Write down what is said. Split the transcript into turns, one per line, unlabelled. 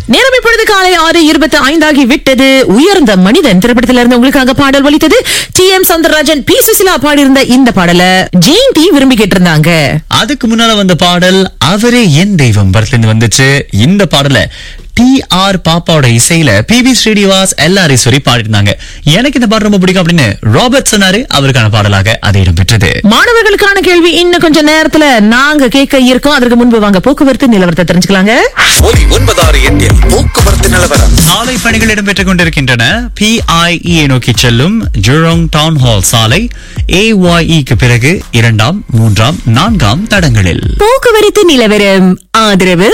நேரம் இப்பொழுது காலை ஆறு இருபத்தி ஐந்தாகி விட்டது உயர்ந்த மனிதன் திரைப்படத்தில இருந்து உங்களுக்காக பாடல் ஒலித்தது T M Soundararajan P Susheela பாடியிருந்த இந்த பாடலை ஜெயந்தி விரும்பி கேட்டிருந்தாங்க
அதுக்கு முன்னால வந்த பாடல் அவரே என் தெய்வம் படத்துல இருந்து வந்துச்சு இந்த பாடல டி ஆர் பாப்பாவோட இசையில P V Srinivas L Eswari பாடிருந்தாங்க எனக்கு இந்த பாட்டு ரொம்ப பிடிக்கும் அப்படின்னு ராபர்ட் சொன்னாரு அவருக்கான பாடலாக அது இடம்பெற்றது
மாணவர்களுக்கான கேள்வி இன்னும் கொஞ்ச நேரத்துல நாங்க கேட்க இருக்கோம் அதற்கு முன்பு வாங்க போக்குவரத்து நிலவரத்தை தெரிஞ்சுக்கலாங்க
ஒலி ஒன்பதாறு எட்டில் போக்குவரத்து நிலவரம்
சாலை பணிகள் இடம்பெற்றுக் கொண்டிருக்கின்றன பிஐஇ நோக்கி செல்லும் ஜுரோங் டவுன் ஹால் சாலை ஏஒய்இக்கு பிறகு இரண்டாம் மூன்றாம் நான்காம் தடங்களில்
போக்குவரத்து நிலவரம் ஆதரவு